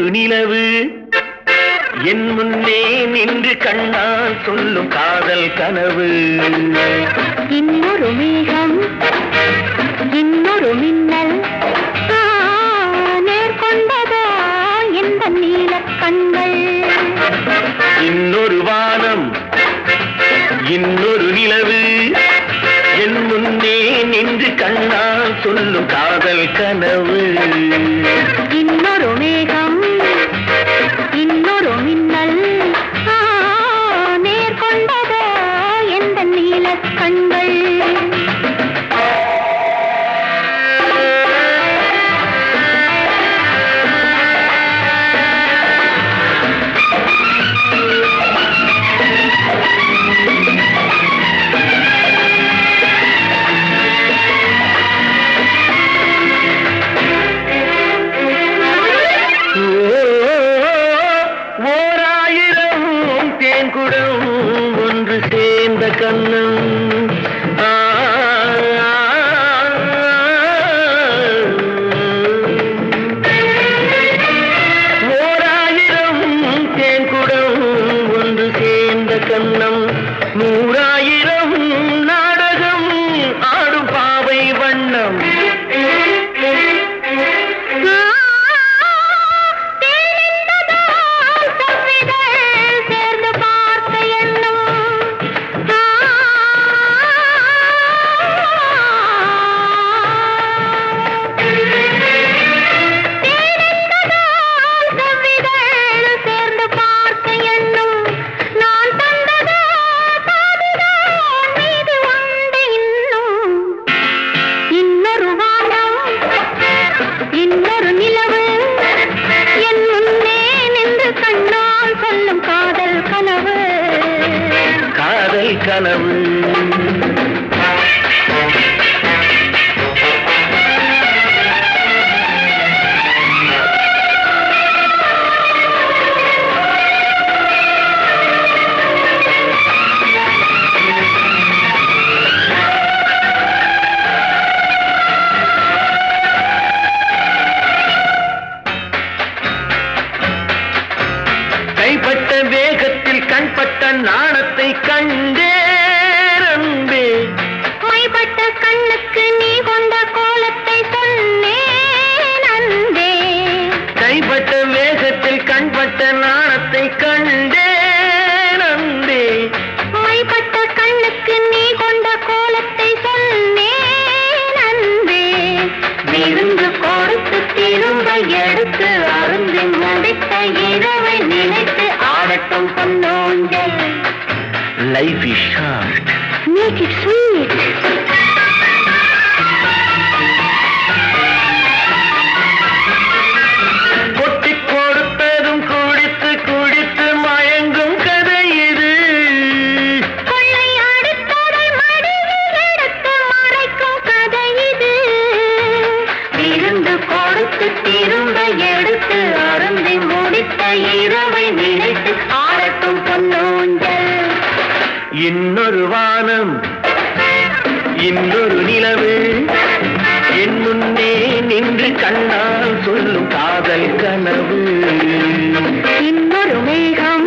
நிலவு என் முன்னே நின்று கண்ணால் சொல்லும் காதல் கனவு இன்னொரு மேகம் இன்னொரு மின்னல் ஆ, நேர்கொண்டதோ இந்த நீலக் கண்கள் இன்னொரு வானம் இன்னொரு நிலவு என் முன்னே நின்று கண்ணால் சொல்லும் காதல் கனவு இன்னொரு மேகம் இன்னொரு மின்னல் ஆ, நேர்கொண்டதோ இந்த நீலக் கண்கள் ஓராயிரம் தேன்குடம் ஒன்று சேர்ந்த கண்ணம் ஆ, ஓராயிரம் தேன்குடம் ஒன்று சேர்ந்த கண்ணம் நூறாயிரம் நாடகம் ஆடும் பாவை வண்ணம் சேர்ந்து பார்த்த எண்ணம் சேர்ந்து பார்த்த எண்ணம் நான் தந்ததோ பாதிதான் மீது உண்டு இன்னும் இன்னொரு வானம் இன்னொரு நிலவு என் முன்னே நின்று கண்ணால் சொல்லும் காதல் கனவு காதல் கனவு கைப்பட்ட வேகத்தில் கண்பட்ட நாணத்தை கண்டேரம்பே மைப்பட்ட கண்ணுக்கு நீ கொண்ட கோலத்தை சொன்னேன் அன்பே கைப்பட்ட வேகத்தில் கண்பட்ட நாணத்தை கண்டேரம்பே மைப்பட்ட கண்ணுக்கு நீ கொண்ட கோலத்தை சொன்னேன் அன்பே விருந்து கொடுத்து திரும்ப எடுத்து அருந்தி முடித்த இரவை நினைத்து ஆடட்டும் பொன்னோஞ்சல் life is short Make it sweet. கொட்டி கொடுத்ததும் குடித்து குடித்து மயங்கும் கதை இது கொள்ளை அடுத்ததை மடியில் எடுத்து மறைக்கும் கதை இது விருந்து கொடுத்து திரும்ப எடுத்து அருந்தி முடித்த இரவை நினைத்து ஆடட்டும் பொன்னோஞ்சல் இன்னொரு வானம் இன்னொரு நிலவு என் முன்னே நின்று கண்ணால் சொல்லும் காதல் கனவு இன்னொரு மேகம்